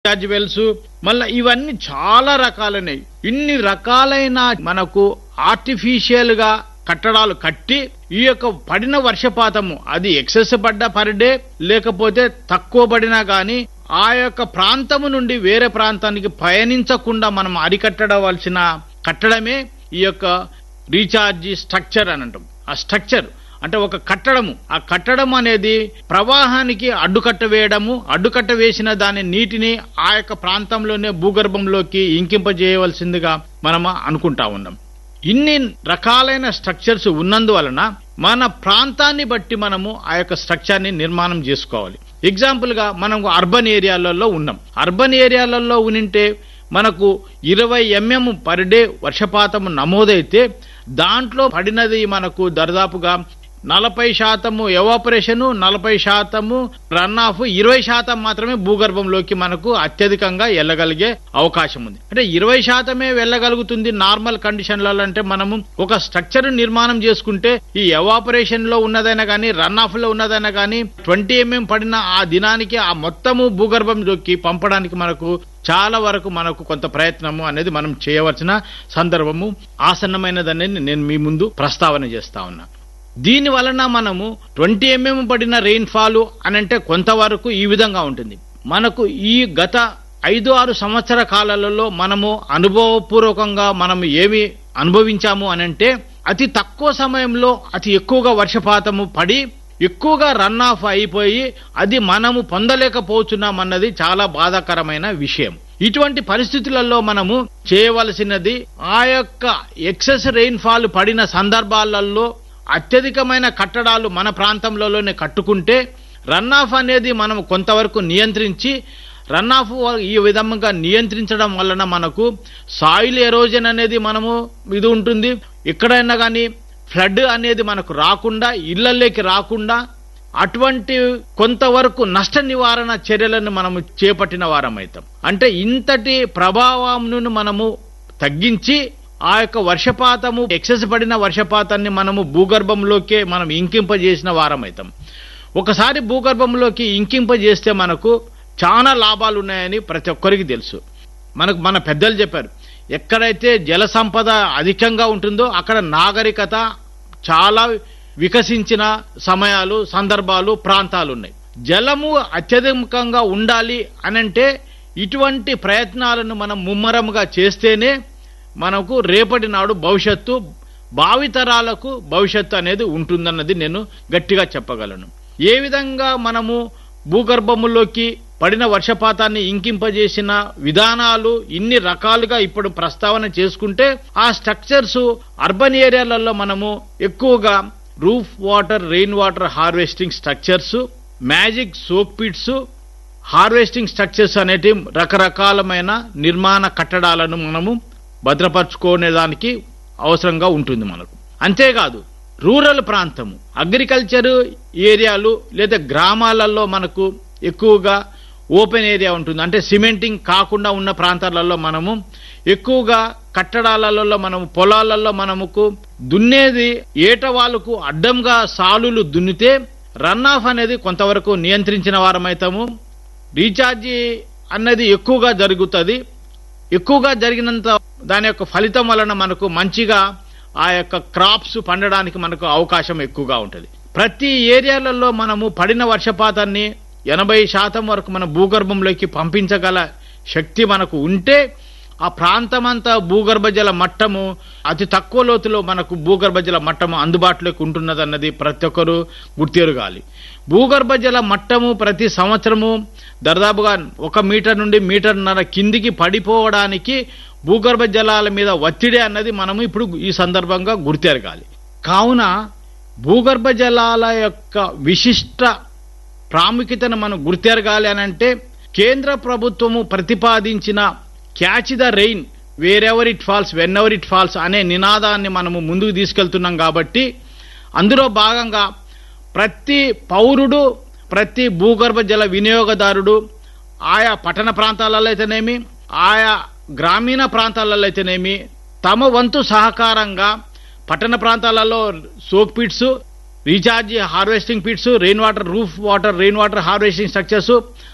recharge wells మళ్ళీ ఇవన్నీ చాలా రకాలైనవి ఇన్ని రకాలైన మనకు ఆర్టిఫిషియల్ గా కట్టడాలు కట్టి ఈ యొక్క పడిన వర్షపాతము అది ఎక్సెస్ పడ్డ పర్ డే లేకపోతే తక్కువ పడినా గాని ఆ యొక్క ప్రాంతము నుండి వేరే ప్రాంతానికి పయనించకుండా మనం అరికట్టడవలసిన కట్టడమే ఈ యొక్క రీఛార్జ్ స్ట్రక్చర్ అని అంటాం ఆ స్ట్రక్చర్ అంటే ఒక కట్టడము ఆ కట్టడం అనేది ప్రవాహానికి అడ్డుకట్ట వేయడము అడ్డుకట్ట వేసిన దాని నీటిని ఆ యొక్క ప్రాంతంలోనే భూగర్భంలోకి ఇంకింపజేయవలసిందిగా మనం అనుకుంటా ఉన్నాం ఇన్ని రకాలైన స్ట్రక్చర్స్ ఉన్నందువలన మన ప్రాంతాన్ని బట్టి మనము ఆ యొక్క స్ట్రక్చర్ ని నిర్మాణం చేసుకోవాలి ఎగ్జాంపుల్ గా మనం అర్బన్ ఏరియాలలో ఉన్నాం అర్బన్ ఏరియాలలో ఉనింటే మనకు ఇరవై ఎంఎం పర్ డే వర్షపాతం నమోదైతే దాంట్లో పడినది మనకు దర్దాపుగా నలభై శాతము ఎవాపరేషన్ నలభై శాతము రన్ ఆఫ్ ఇరవై శాతం మాత్రమే భూగర్భంలోకి మనకు అత్యధికంగా వెళ్ళగలిగే అవకాశం ఉంది అంటే ఇరవై శాతమే వెళ్ళగలుగుతుంది నార్మల్ కండిషన్లలో అంటే మనము ఒక స్ట్రక్చర్ నిర్మాణం చేసుకుంటే ఈ ఎవాపరేషన్ లో ఉన్నదైనా కానీ రన్ ఆఫ్ లో ఉన్నదైనా కానీ ట్వంటీ ఎంఎం పడిన ఆ దినానికి ఆ మొత్తము భూగర్భంలోకి పంపడానికి మనకు చాలా వరకు మనకు కొంత ప్రయత్నము అనేది మనం చేయవలసిన సందర్భము ఆసన్నమైనదనేది నేను మీ ముందు ప్రస్తావన చేస్తా ఉన్నా దీని వలన మనము ట్వంటీ ఎంఎం పడిన రెయిన్ ఫాల్ అని అంటే కొంతవరకు ఈ విధంగా ఉంటుంది మనకు ఈ గత ఐదు ఆరు సంవత్సర కాలాలలో మనము అనుభవపూర్వకంగా మనము ఏమి అనుభవించాము అని అంటే అతి తక్కువ సమయంలో అతి ఎక్కువగా వర్షపాతము పడి ఎక్కువగా రన్ ఆఫ్ అయిపోయి అది మనము పొందలేకపోతున్నాం అన్నది చాలా బాధాకరమైన విషయం ఇటువంటి పరిస్థితులలో మనము చేయవలసినది ఆ యొక్క ఎక్సెస్ రెయిన్ ఫాల్ పడిన సందర్భాలలో అత్యధికమైన కట్టడాలు మన ప్రాంతంలోనే కట్టుకుంటే రన్ ఆఫ్ అనేది మనం కొంతవరకు నియంత్రించి రన్ ఆఫ్ ఈ విధంగా నియంత్రించడం వలన మనకు సాయిల్ ఎరోజన్ అనేది మనము ఇది ఉంటుంది ఎక్కడైనా కానీ ఫ్లడ్ అనేది మనకు రాకుండా ఇళ్లలోకి రాకుండా అటువంటి కొంతవరకు నష్ట నివారణ చర్యలను మనము చేపట్టిన వారమైతాం అంటే ఇంతటి ప్రభావంను మనము తగ్గించి ఆ యొక్క వర్షపాతము ఎక్సెస్ పడిన వర్షపాతాన్ని మనము భూగర్భంలోకే మనం ఇంకింపజేసిన వారమైతాం ఒకసారి భూగర్భంలోకి ఇంకింపజేస్తే మనకు చాలా లాభాలు ఉన్నాయని ప్రతి ఒక్కరికి తెలుసు మనకు మన పెద్దలు చెప్పారు ఎక్కడైతే జల సంపద అధికంగా ఉంటుందో అక్కడ నాగరికత చాలా వికసించిన సమయాలు సందర్భాలు ప్రాంతాలు ఉన్నాయి జలము అత్యధికంగా ఉండాలి అనంటే ఇటువంటి ప్రయత్నాలను మనం ముమ్మరముగా చేస్తేనే మనకు రేపటి నాడు భవిష్యత్తు భావితరాలకు భవిష్యత్తు అనేది ఉంటుందన్నది నేను గట్టిగా చెప్పగలను ఏ విధంగా మనము భూగర్భములోకి పడిన వర్షపాతాన్ని ఇంకింపజేసిన విధానాలు ఇన్ని రకాలుగా ఇప్పుడు ప్రస్తావన చేసుకుంటే ఆ స్ట్రక్చర్స్ అర్బన్ ఏరియాలలో మనము ఎక్కువగా roof water rain water harvesting structures magic soak pits harvesting structures అనేటి రకరకాలమైన నిర్మాణ కట్టడాలను మనము భద్రపరచుకునే దానికి అవసరంగా ఉంటుంది మనకు అంతేకాదు రూరల్ ప్రాంతము అగ్రికల్చర్ ఏరియాలు లేదా గ్రామాలలో మనకు ఎక్కువగా ఓపెన్ ఏరియా ఉంటుంది అంటే సిమెంటింగ్ కాకుండా ఉన్న ప్రాంతాలలో మనము ఎక్కువగా కట్టడాలలో మనము పొలాలలో మనముకు దున్నేది ఏటవాళ్ళకు అడ్డంగా సాలులు దున్నితే రన్ ఆఫ్ అనేది కొంతవరకు నియంత్రించిన వారమైతాము రీఛార్జి అన్నది ఎక్కువగా జరుగుతుంది ఎక్కువగా జరిగినంత దాని యొక్క ఫలితం వలన మనకు మంచిగా ఆ యొక్క క్రాప్స్ పండడానికి మనకు అవకాశం ఎక్కువగా ఉంటుంది ప్రతి ఏరియాలలో మనము పడిన వర్షపాతాన్ని ఎనభై శాతం వరకు మన భూగర్భంలోకి పంపించగల శక్తి మనకు ఉంటే ఆ ప్రాంతమంతా భూగర్భ జల మట్టము అతి తక్కువ లోతులో మనకు భూగర్భ జల మట్టము అందుబాటులోకి ఉంటున్నదన్నది ప్రతి ఒక్కరూ గుర్తెరగాలి భూగర్భ జల మట్టము ప్రతి సంవత్సరము దాదాపుగా ఒక మీటర్ నుండి మీటర్న్నర కిందికి పడిపోవడానికి భూగర్భ జలాల మీద ఒత్తిడి అన్నది మనము ఇప్పుడు ఈ సందర్భంగా గుర్తెరగాలి కావున భూగర్భ జలాల యొక్క విశిష్ట ప్రాముఖ్యతను మనం గుర్తెరగాలి అని అంటే కేంద్ర ప్రభుత్వము ప్రతిపాదించిన catch the rain wherever it falls whenever it falls అనే నినాదాన్ని మనము ముందుకు తీసుకెళ్తున్నాం కాబట్టి అందులో భాగంగా ప్రతి పౌరుడు ప్రతి భూగర్భ జల వినియోగదారుడు ఆయా పట్టణ ప్రాంతాలలో అయితేనేమి ఆయా గ్రామీణ ప్రాంతాలలో అయితేనేమి తమ వంతు సహకారంగా పట్టణ ప్రాంతాలలో soak pits recharge harvesting pits rain water roof water rain water harvesting structures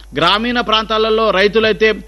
గ్రామీణ ప్రాంతాలలో రైతులైతే